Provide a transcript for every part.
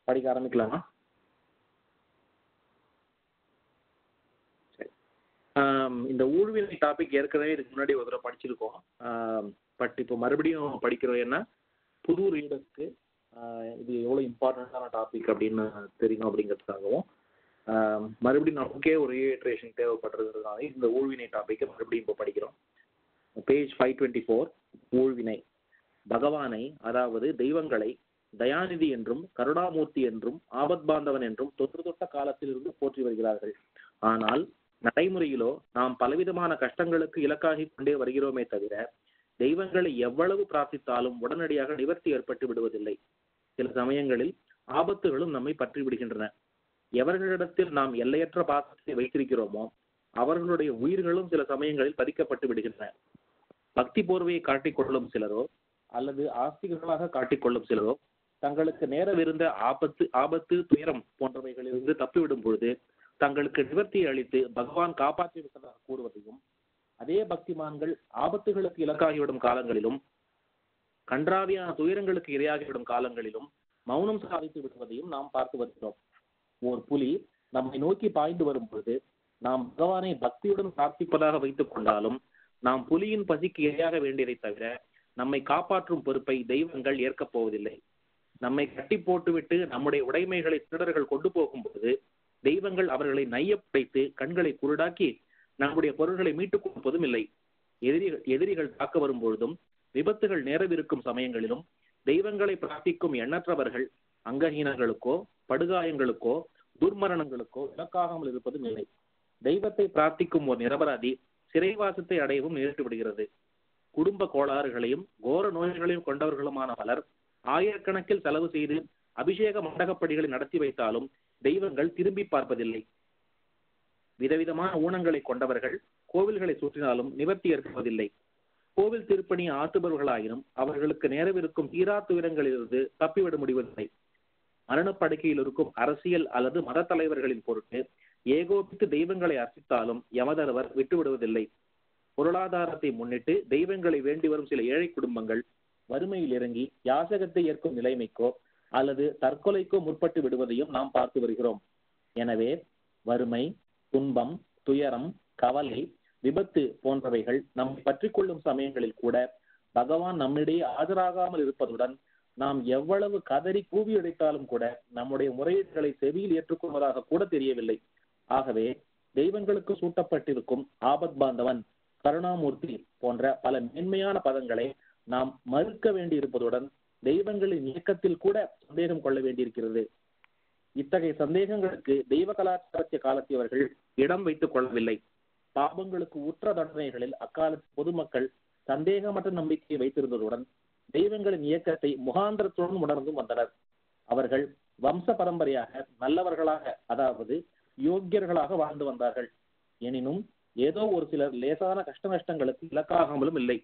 படிக்க ஆரம்பிக்கலாமா சரி ஆம், இந்த ஊழ்வினை டாபிக் ஏற்கனவே இதுக்கு முன்னாடி ஒரு தடவை படிச்சிருக்கோம் பட் இப்போ மறுபடியும் படிக்கிறோம் ஏன்னா புது ரீடர்ஸ்க்கு இது எவ்வளோ இம்பார்ட்டண்ட்டான டாபிக் அப்படின்னு தெரியும் அப்படிங்கிறதுக்காகவும் ஆம், மறுபடியும் நமக்கே ஒரு ரீட்ரேஷன் தேவைப்படுறதுனால இந்த ஊழ்வினை டாப்பிக்கை மறுபடியும் இப்போ படிக்கிறோம் பேஜ் ஃபைவ் டுவெண்ட்டி ஃபோர் ஊழ்வினை பகவானை அதாவது தெய்வங்களை தயாநிதி என்றும் கருணாமூர்த்தி என்றும் ஆபத் பாந்தவன் என்றும் தொன்று தொட்ட காலத்திலிருந்து போற்றி வருகிறார்கள் ஆனால் நடைமுறையிலோ நாம் பலவிதமான கஷ்டங்களுக்கு இலக்காகி கொண்டே வருகிறோமே தவிர தெய்வங்களை எவ்வளவு பிரார்த்தித்தாலும் உடனடியாக நிவர்த்தி ஏற்பட்டு விடுவதில்லை சில சமயங்களில் ஆபத்துகளும் நம்மை பற்றி விடுகின்றன எவர்களிடத்தில் நாம் எல்லையற்ற பாசத்தை வைத்திருக்கிறோமோ அவர்களுடைய உயிர்களும் சில சமயங்களில் பறிக்கப்பட்டு விடுகின்றன பக்தி போர்வையை காட்டிக்கொள்ளும் சிலரோ அல்லது ஆஸ்திகர்களாக காட்டிக்கொள்ளும் சிலரோ தங்களுக்கு நேரவிருந்த ஆபத்து ஆபத்து துயரம் போன்றவைகளிலிருந்து தப்பிவிடும் பொழுது தங்களுக்கு நிவர்த்தியை அளித்து பகவான் காப்பாற்றி விட்டதாக கூறுவதையும் அதே பக்திமான்கள் ஆபத்துகளுக்கு இலக்காகிவிடும் காலங்களிலும் கன்றாவியான துயரங்களுக்கு இரையாகிவிடும் காலங்களிலும் மௌனம் சாதித்து விடுவதையும் நாம் பார்த்து வருகிறோம் ஓர் புலி நம்மை நோக்கி பாய்ந்து வரும் பொழுது நாம் பகவானை பக்தியுடன் பிரார்த்திப்பதாக வைத்துக் கொண்டாலும் நாம் புலியின் பசிக்கு இரையாக வேண்டியதை தவிர நம்மை காப்பாற்றும் பொறுப்பை தெய்வங்கள் ஏற்கப் போவதில்லை நம்மை கட்டி போட்டுவிட்டு நம்முடைய உடைமைகளை திருடர்கள் கொண்டு போகும்போது தெய்வங்கள் அவர்களை நையப்படைத்து கண்களை குருடாக்கி நம்முடைய பொருள்களை மீட்டுக் கொடுப்பதும் இல்லை எதிரிகள் எதிரிகள் தாக்க வரும் பொழுதும் விபத்துகள் நேரவிருக்கும் சமயங்களிலும் தெய்வங்களை பிரார்த்திக்கும் எண்ணற்றவர்கள் அங்கஹீனங்களுக்கோ படுகாயங்களுக்கோ துர்மரணங்களுக்கோ இலக்காகாமல் இருப்பதும் இல்லை தெய்வத்தை பிரார்த்திக்கும் ஒரு நிரபராதி சிறைவாசத்தை அடையவும் நேரிட்டு விடுகிறது குடும்ப கோளாறுகளையும் கோர நோய்களையும் கொண்டவர்களுமான பலர் ஆயிரக்கணக்கில் செலவு செய்து அபிஷேக மண்டகப்படிகளை நடத்தி வைத்தாலும் தெய்வங்கள் திரும்பி பார்ப்பதில்லை விதவிதமான ஊனங்களை கொண்டவர்கள் கோவில்களை சுற்றினாலும் நிவர்த்தி ஏற்படுவதில்லை கோவில் திருப்பணி ஆற்றுபவர்களாயினும் அவர்களுக்கு நேரவிருக்கும் தீரா துயரங்களிலிருந்து தப்பிவிட முடிவதில்லை மரணப்படுக்கையில் இருக்கும் அரசியல் அல்லது மத தலைவர்களின் பொருட்டு ஏகோபித்து தெய்வங்களை அர்ச்சித்தாலும் யமதர்வர் விட்டுவிடுவதில்லை பொருளாதாரத்தை முன்னிட்டு தெய்வங்களை வேண்டி வரும் சில ஏழை குடும்பங்கள் வறுமையில் இறங்கி யாசகத்தை ஏற்கும் நிலைமைக்கோ அல்லது தற்கொலைக்கோ முற்பட்டு விடுவதையும் நாம் பார்த்து வருகிறோம் எனவே வறுமை துன்பம் துயரம் கவலை விபத்து போன்றவைகள் நம்மை பற்றி கொள்ளும் சமயங்களில் கூட பகவான் நம்மிடையே ஆஜராகாமல் இருப்பதுடன் நாம் எவ்வளவு கதறி கூவி அடைத்தாலும் கூட நம்முடைய முறையீடுகளை செவியில் ஏற்றுக்கொள்வதாக கூட தெரியவில்லை ஆகவே தெய்வங்களுக்கு சூட்டப்பட்டிருக்கும் ஆபத் பாந்தவன் கருணாமூர்த்தி போன்ற பல மேன்மையான பதங்களை நாம் மறுக்க வேண்டி இருப்பதுடன் தெய்வங்களின் இயக்கத்தில் கூட சந்தேகம் கொள்ள வேண்டியிருக்கிறது இத்தகைய சந்தேகங்களுக்கு தெய்வ கலாச்சாரத்திய காலத்தியவர்கள் இடம் வைத்துக் கொள்ளவில்லை பாபங்களுக்கு உற்ற தண்டனைகளில் அக்காலத்து பொதுமக்கள் சந்தேகமற்ற நம்பிக்கையை வைத்திருந்ததுடன் தெய்வங்களின் இயக்கத்தை முகாந்திரத்துடன் உணர்ந்தும் வந்தனர் அவர்கள் வம்ச பரம்பரையாக நல்லவர்களாக அதாவது யோக்கியர்களாக வாழ்ந்து வந்தார்கள் எனினும் ஏதோ ஒரு சிலர் லேசான கஷ்ட நஷ்டங்களுக்கு இலக்காகாமலும் இல்லை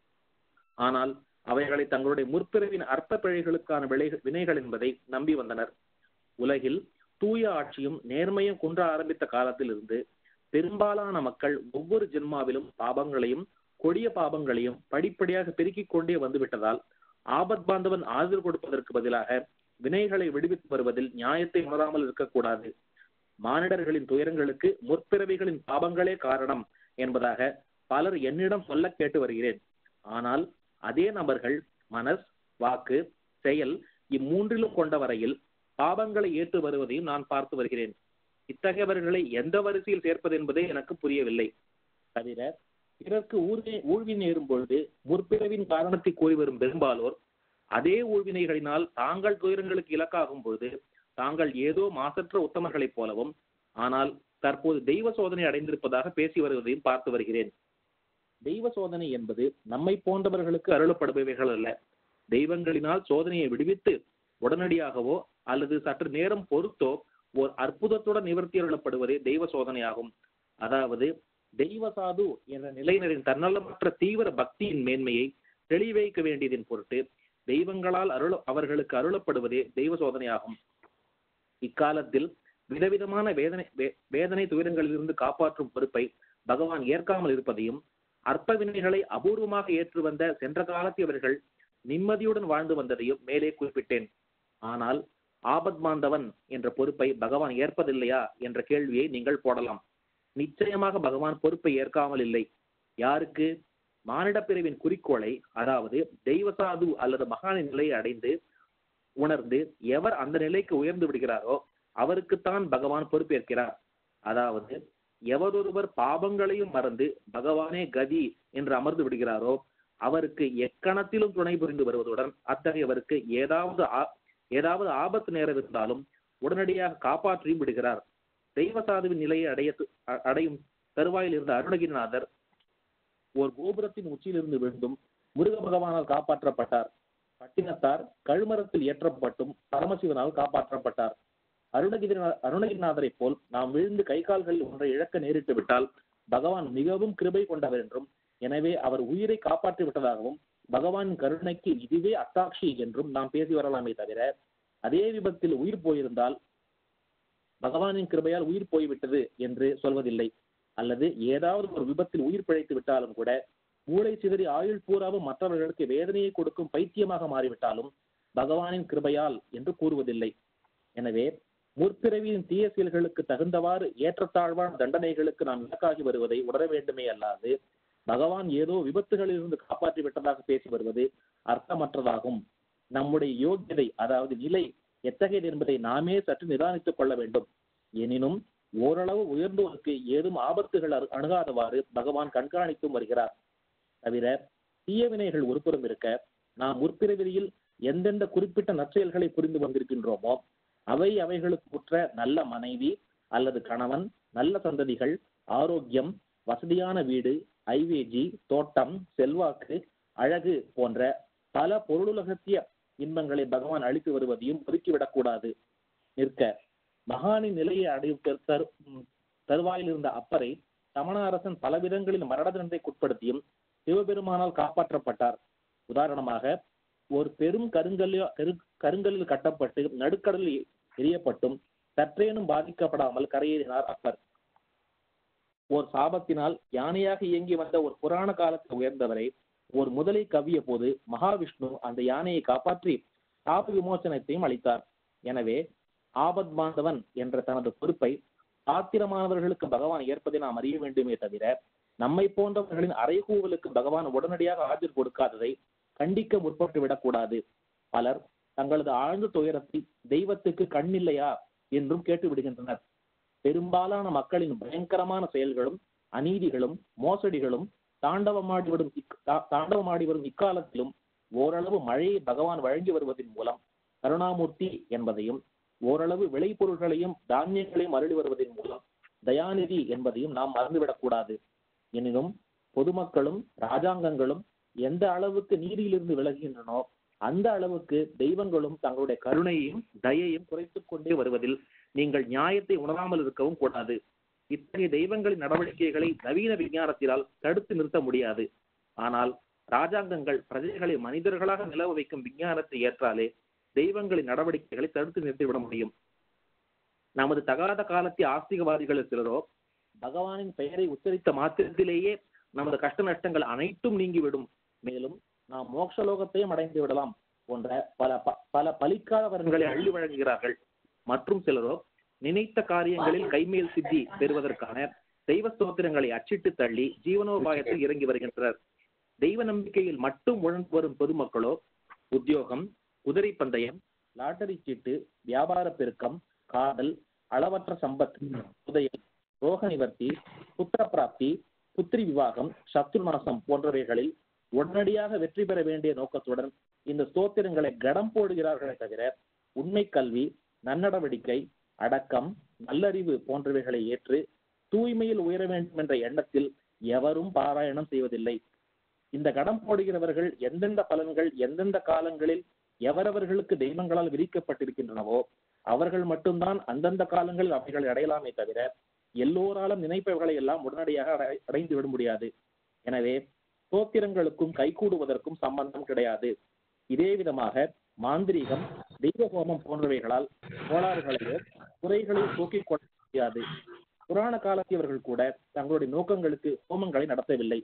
ஆனால் அவைகளை தங்களுடைய முற்பிறவின் அற்ப பிழைகளுக்கான விளை வினைகள் என்பதை நம்பி வந்தனர் உலகில் தூய ஆட்சியும் நேர்மையும் குன்ற ஆரம்பித்த காலத்திலிருந்து பெரும்பாலான மக்கள் ஒவ்வொரு ஜென்மாவிலும் பாபங்களையும் கொடிய பாபங்களையும் படிப்படியாக பெருக்கிக் கொண்டே வந்துவிட்டதால் ஆபத் பாந்தவன் ஆதரவு கொடுப்பதற்கு பதிலாக வினைகளை விடுவித்து வருவதில் நியாயத்தை உணராமல் இருக்கக்கூடாது மானிடர்களின் துயரங்களுக்கு முற்பிறவிகளின் பாபங்களே காரணம் என்பதாக பலர் என்னிடம் சொல்ல கேட்டு வருகிறேன் ஆனால் அதே நபர்கள் மனஸ் வாக்கு செயல் இம்மூன்றிலும் கொண்ட வரையில் பாபங்களை ஏற்று வருவதையும் நான் பார்த்து வருகிறேன் இத்தகையவர்களை எந்த வரிசையில் சேர்ப்பது என்பதே எனக்கு புரியவில்லை தவிர பிறர்க்கு ஊழ்வி ஊழ்வினை ஏறும் பொழுது முற்பிறவின் காரணத்தை கூறி வரும் பெரும்பாலோர் அதே ஊழ்வினைகளினால் தாங்கள் துயரங்களுக்கு இலக்காகும் பொழுது தாங்கள் ஏதோ மாசற்ற உத்தமர்களைப் போலவும் ஆனால் தற்போது தெய்வ சோதனை அடைந்திருப்பதாக பேசி வருவதையும் பார்த்து வருகிறேன் தெய்வ சோதனை என்பது நம்மை போன்றவர்களுக்கு அருளப்படுபவைகள் அல்ல தெய்வங்களினால் சோதனையை விடுவித்து உடனடியாகவோ அல்லது சற்று நேரம் பொறுத்தோ ஓர் அற்புதத்துடன் நிவர்த்தி அருளப்படுவதே தெய்வ சோதனையாகும் அதாவது தெய்வ சாது என்ற நிலையினரின் தன்னலமற்ற தீவிர பக்தியின் மேன்மையை தெளிவைக்க வேண்டியதின் பொருட்டு தெய்வங்களால் அருள அவர்களுக்கு அருளப்படுவதே தெய்வ சோதனையாகும் இக்காலத்தில் விதவிதமான வேதனை வே- வேதனை துயரங்களிலிருந்து காப்பாற்றும் பொறுப்பை பகவான் ஏற்காமல் இருப்பதையும் அற்ப வினைகளை அபூர்வமாக ஏற்று வந்த சென்ற காலத்தியவர்கள் நிம்மதியுடன் வாழ்ந்து வந்ததையும் மேலே குறிப்பிட்டேன் ஆனால் ஆபத் மாந்தவன் என்ற பொறுப்பை பகவான் ஏற்பதில்லையா என்ற கேள்வியை நீங்கள் போடலாம் நிச்சயமாக பகவான் பொறுப்பை ஏற்காமல் இல்லை யாருக்கு மானிடப் பிரிவின் குறிக்கோளை அதாவது தெய்வசாது அல்லது மகானின் நிலையை அடைந்து உணர்ந்து எவர் அந்த நிலைக்கு உயர்ந்து விடுகிறாரோ அவருக்குத்தான் பகவான் பொறுப்பேற்கிறார் அதாவது எவரொருவர் பாபங்களையும் மறந்து பகவானே கதி என்று அமர்ந்து விடுகிறாரோ அவருக்கு எக்கணத்திலும் துணை புரிந்து வருவதுடன் அத்தகையவருக்கு ஏதாவது ஆ- ஏதாவது ஆபத்து நேரவிருந்தாலும் உடனடியாக காப்பாற்றியும் விடுகிறார் தெய்வசாதுவின் நிலையை அடைய அ- அடையும் தருவாயில் இருந்த அருணகிரிநாதர் ஒரு கோபுரத்தின் உச்சியிலிருந்து விழுந்தும் முருக பகவானால் காப்பாற்றப்பட்டார் பட்டினத்தார் கழுமரத்தில் ஏற்றப்பட்டும் பரமசிவனால் காப்பாற்றப்பட்டார் அருணகிரி அருணகிரிநாதரைப் போல் நாம் விழுந்து கை கால்களில் ஒன்றை இழக்க நேரிட்டு விட்டால் பகவான் மிகவும் கிருபை கொண்டவர் என்றும் எனவே அவர் உயிரை காப்பாற்றி விட்டதாகவும் பகவானின் கருணைக்கு இதுவே அத்தாட்சி என்றும் நாம் பேசி வரலாமே தவிர அதே விபத்தில் உயிர் போயிருந்தால் பகவானின் கிருபையால் உயிர் போய்விட்டது என்று சொல்வதில்லை அல்லது ஏதாவது ஒரு விபத்தில் உயிர் பிழைத்து விட்டாலும் கூட மூளை சிதறி ஆயுள் பூராவும் மற்றவர்களுக்கு வேதனையை கொடுக்கும் பைத்தியமாக மாறிவிட்டாலும் பகவானின் கிருபையால் என்று கூறுவதில்லை எனவே முற்பிறவியின் தீய செயல்களுக்கு தகுந்தவாறு ஏற்றத்தாழ்வான தண்டனைகளுக்கு நாம் இலக்காகி வருவதை உணர வேண்டுமே அல்லாது பகவான் ஏதோ விபத்துகளிலிருந்து காப்பாற்றி விட்டதாக பேசி வருவது அர்த்தமற்றதாகும் நம்முடைய யோகியதை அதாவது நிலை எத்தகையது என்பதை நாமே சற்று நிதானித்துக் கொள்ள வேண்டும் எனினும் ஓரளவு உயர்ந்தோருக்கு ஏதும் ஆபத்துகள் அரு- அணுகாதவாறு பகவான் கண்காணித்தும் வருகிறார் தவிர தீய வினைகள் ஒருபுறம் இருக்க நாம் முற்பிறவியில் எந்தெந்த குறிப்பிட்ட நற்செயல்களை புரிந்து வந்திருக்கின்றோமோ அவை அவைகளுக்கு உற்ற நல்ல மனைவி அல்லது கணவன் நல்ல சந்ததிகள் ஆரோக்கியம் வசதியான வீடு ஐவேஜி தோட்டம் செல்வாக்கு அழகு போன்ற பல பொருளுலகத்திய இன்பங்களை பகவான் அளித்து வருவதையும் ஒதுக்கிவிடக்கூடாது நிற்க மகானின் நிலையை அடையும் தரு- தரு ம், தருவாயில் இருந்த அப்பரை சமண அரசன் பல விதங்களில் மரண தண்டனைக்குட்படுத்தியும் சிவபெருமானால் காப்பாற்றப்பட்டார் உதாரணமாக ஒரு பெரும் கருங்கல்லில் கரு கருங்கல்லில் கட்டப்பட்டு நடுக்கடலில் எரியப்பட்டும் சற்றேனும் பாதிக்கப்படாமல் கரையேறினார் அப்பர் ஓர் சாபத்தினால் யானையாக இயங்கி வந்த ஒரு புராண காலத்தில் உயர்ந்தவரை ஒரு முதலை கவ்விய போது மகாவிஷ்ணு அந்த யானையை காப்பாற்றி சாப விமோசனத்தையும் அளித்தார் எனவே ஆபத் பாந்தவன் என்ற தனது பொறுப்பை ஆத்திரமானவர்களுக்கு பகவான் ஏற்பதை நாம் அறிய வேண்டுமே தவிர நம்மை போன்றவர்களின் அறைகூவலுக்கு பகவான் உடனடியாக ஆஜர் கொடுக்காததை கண்டிக்க முற்பட்டு விடக்கூடாது பலர் தங்களது ஆழ்ந்த துயரத்தில் தெய்வத்துக்கு கண்ணில்லையா என்றும் கேட்டு விடுகின்றனர் பெரும்பாலான மக்களின் பயங்கரமான செயல்களும் அநீதிகளும் மோசடிகளும் தாண்டவமாடிவிடும் இக்- தா- தாண்டவமாடி வரும் இக்காலத்திலும் ஓரளவு மழையை பகவான் வழங்கி வருவதன் மூலம் கருணாமூர்த்தி என்பதையும் ஓரளவு விளைபொருள்களையும் தானியங்களையும் அருளி வருவதன் மூலம் தயாநிதி என்பதையும் நாம் மறந்துவிடக்கூடாது எனினும் பொதுமக்களும் ராஜாங்கங்களும் எந்த அளவுக்கு நீதியிலிருந்து விலகுகின்றனோ அந்த அளவுக்கு தெய்வங்களும் தங்களுடைய கருணையையும் தயையும் குறைத்துக் கொண்டே வருவதில் நீங்கள் நியாயத்தை உணராமல் இருக்கவும் கூடாது இத்தகைய தெய்வங்களின் நடவடிக்கைகளை நவீன விஞ்ஞானத்தினால் தடுத்து நிறுத்த முடியாது ஆனால் ராஜாங்கங்கள் பிரஜைகளை மனிதர்களாக நிலவ வைக்கும் விஞ்ஞானத்தை ஏற்றாலே தெய்வங்களின் நடவடிக்கைகளை தடுத்து நிறுத்திவிட முடியும் நமது தகாத காலத்திய ஆஸ்திகவாதிகளில் சிலரோ பகவானின் பெயரை உச்சரித்த மாத்திரத்திலேயே நமது கஷ்ட நஷ்டங்கள் அனைத்தும் நீங்கிவிடும் மேலும் நாம் மோட்சலோகத்தையும் அடைந்து விடலாம் போன்ற பல ப- பல பலிக்காத வரன்களை அள்ளி வழங்குகிறார்கள் மற்றும் சிலரோ நினைத்த காரியங்களில் கைமேல் சித்தி பெறுவதற்கான தெய்வ ஸ்தோத்திரங்களை அச்சிட்டு தள்ளி ஜீவனோபாயத்தில் இறங்கி வருகின்றனர் தெய்வ நம்பிக்கையில் மட்டும் உழந்து வரும் பொதுமக்களோ உத்தியோகம் குதிரை பந்தயம் லாட்டரி சீட்டு வியாபார பெருக்கம் காதல் அளவற்ற சம்பத் உதயம் ரோக நிவர்த்தி புத்திர பிராப்தி புத்திரி விவாகம் சத்துர்நாசம் போன்றவைகளில் உடனடியாக வெற்றி பெற வேண்டிய நோக்கத்துடன் இந்த ஸ்தோத்திரங்களை கடம் போடுகிறார்களே தவிர உண்மை கல்வி நன்னடவடிக்கை அடக்கம் நல்லறிவு போன்றவைகளை ஏற்று தூய்மையில் உயர வேண்டும் என்ற எண்ணத்தில் எவரும் பாராயணம் செய்வதில்லை இந்த கடம் போடுகிறவர்கள் எந்தெந்த பலன்கள் எந்தெந்த காலங்களில் எவரவர்களுக்கு தெய்வங்களால் விதிக்கப்பட்டிருக்கின்றனவோ அவர்கள் மட்டும்தான் அந்தந்த காலங்களில் அவைகளை அடையலாமே தவிர எல்லோராலும் நினைப்பவர்களை எல்லாம் உடனடியாக அடை- அடைந்து விட முடியாது எனவே ஸ்தோத்திரங்களுக்கும் கைகூடுவதற்கும் சம்பந்தம் கிடையாது இதே விதமாக மாந்திரீகம் தெய்வ ஹோமம் போன்றவைகளால் கோளாறுகளையோ குறைகளையோ போக்கிக் கொள்ள முடியாது புராண காலத்தியவர்கள் கூட தங்களுடைய நோக்கங்களுக்கு ஹோமங்களை நடத்தவில்லை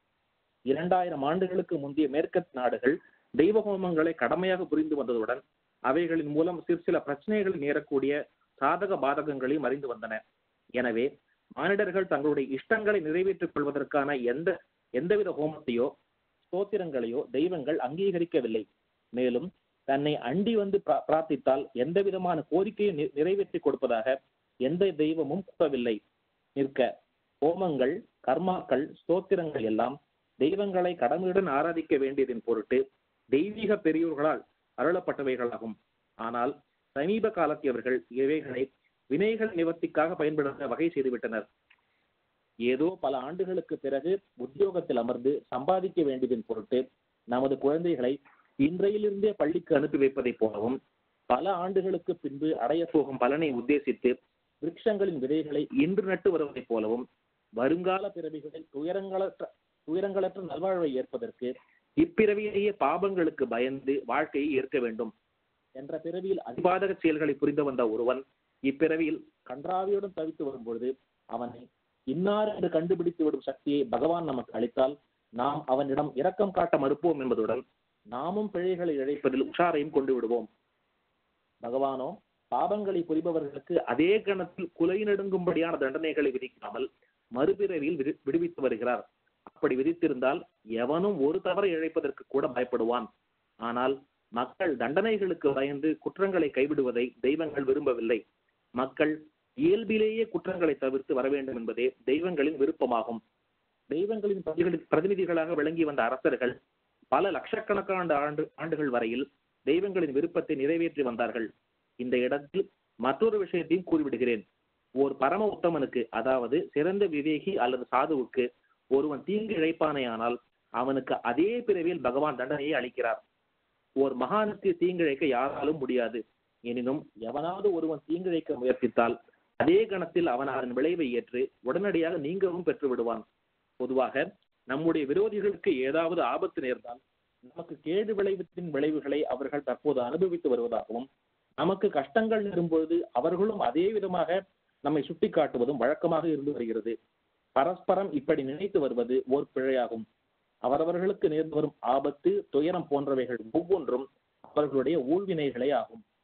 இரண்டாயிரம் ஆண்டுகளுக்கு முந்தைய மேற்கத் நாடுகள் தெய்வ ஹோமங்களை கடமையாக புரிந்து வந்ததுடன் அவைகளின் மூலம் சிறு சில பிரச்சனைகள் நேரக்கூடிய சாதக பாதகங்களையும் அறிந்து வந்தன எனவே மானிடர்கள் தங்களுடைய இஷ்டங்களை நிறைவேற்றிக் கொள்வதற்கான எந்த எந்தவித ஹோமத்தையோ ஸ்தோத்திரங்களையோ தெய்வங்கள் அங்கீகரிக்கவில்லை மேலும் தன்னை அண்டி வந்து பிரா- பிரார்த்தித்தால் எந்த விதமான கோரிக்கையும் நி- நிறைவேற்றி கொடுப்பதாக எந்த தெய்வமும் கூறவில்லை நிற்க ஹோமங்கள் கர்மாக்கள் ஸ்தோத்திரங்கள் எல்லாம் தெய்வங்களை கடமையுடன் ஆராதிக்க வேண்டியதின் பொருட்டு தெய்வீக பெரியோர்களால் அருளப்பட்டவைகளாகும் ஆனால் சமீப காலத்தியவர்கள் இவைகளை வினைகள் நிவர்த்திக்காக பயன்படுத்த வகை செய்துவிட்டனர் ஏதோ பல ஆண்டுகளுக்கு பிறகு உத்தியோகத்தில் அமர்ந்து சம்பாதிக்க வேண்டியதின் பொருட்டு நமது குழந்தைகளை இன்றையிலிருந்தே பள்ளிக்கு அனுப்பி வைப்பதைப் போலவும் பல ஆண்டுகளுக்கு பின்பு அடைய போகும் பலனை உத்தேசித்து விருட்சங்களின் விதைகளை இன்று நட்டு வருவதைப் போலவும் வருங்கால பிறவிகளில் துயரங்களற்ற துயரங்களற்ற நல்வாழ்வை ஏற்பதற்கு இப்பிறவியிலேயே பாபங்களுக்கு பயந்து வாழ்க்கையை ஏற்க வேண்டும் என்ற பிறவியில் அதிபாதக செயல்களை புரிந்து வந்த ஒருவன் இப்பிறவியில் கன்றாவியுடன் தவித்து வரும்பொழுது அவனை இன்னார் என்று கண்டுபிடித்து விடும் சக்தியை பகவான் நமக்கு அளித்தால் நாம் அவனிடம் இரக்கம் காட்ட மறுப்போம் என்பதுடன் நாமும் பிழைகளை இழைப்பதில் உஷாரையும் கொண்டு விடுவோம் பகவானோ பாபங்களை புரிபவர்களுக்கு அதே கணத்தில் குலை நடுங்கும்படியான தண்டனைகளை விதிக்காமல் மறுபிறவியில் விடு- விடுவித்து வருகிறார் அப்படி விதித்திருந்தால் எவனும் ஒரு தவறை இழைப்பதற்கு கூட பயப்படுவான் ஆனால் மக்கள் தண்டனைகளுக்கு பயந்து குற்றங்களை கைவிடுவதை தெய்வங்கள் விரும்பவில்லை மக்கள் இயல்பிலேயே குற்றங்களை தவிர்த்து வர வேண்டும் என்பதே தெய்வங்களின் விருப்பமாகும் தெய்வங்களின் பிரதிகளி- பிரதிநிதிகளாக விளங்கி வந்த அரசர்கள் பல லட்சக்கணக்கான ஆண்டு ஆண்டுகள் வரையில் தெய்வங்களின் விருப்பத்தை நிறைவேற்றி வந்தார்கள் இந்த இடத்தில் மற்றொரு விஷயத்தையும் கூறிவிடுகிறேன் ஓர் பரம உத்தமனுக்கு அதாவது சிறந்த விவேகி அல்லது சாதுவுக்கு ஒருவன் தீங்கு இழைப்பானேயானால் அவனுக்கு அதே பிறவியில் பகவான் தண்டனையை அளிக்கிறார் ஓர் மகானுக்கு தீங்கிழைக்க யாராலும் முடியாது எனினும் எவனாவது ஒருவன் தீங்கிழைக்க முயற்சித்தால் அதே கணத்தில் அவன் அதன் விளைவை ஏற்று உடனடியாக நீங்கவும் பெற்று விடுவான் பொதுவாக நம்முடைய விரோதிகளுக்கு ஏதாவது ஆபத்து நேர்ந்தால் நமக்கு கேடு விளைவித்தின் விளைவுகளை அவர்கள் தற்போது அனுபவித்து வருவதாகவும் நமக்கு கஷ்டங்கள் நேரும்பொழுது அவர்களும் அதே விதமாக நம்மை சுட்டிக்காட்டுவதும் வழக்கமாக இருந்து வருகிறது பரஸ்பரம் இப்படி நினைத்து வருவது ஓர் பிழையாகும் அவரவர்களுக்கு நேர்ந்து வரும் ஆபத்து துயரம் போன்றவைகள் ஒவ்வொன்றும் அவர்களுடைய ஊழ்வினைகளே ஆகும்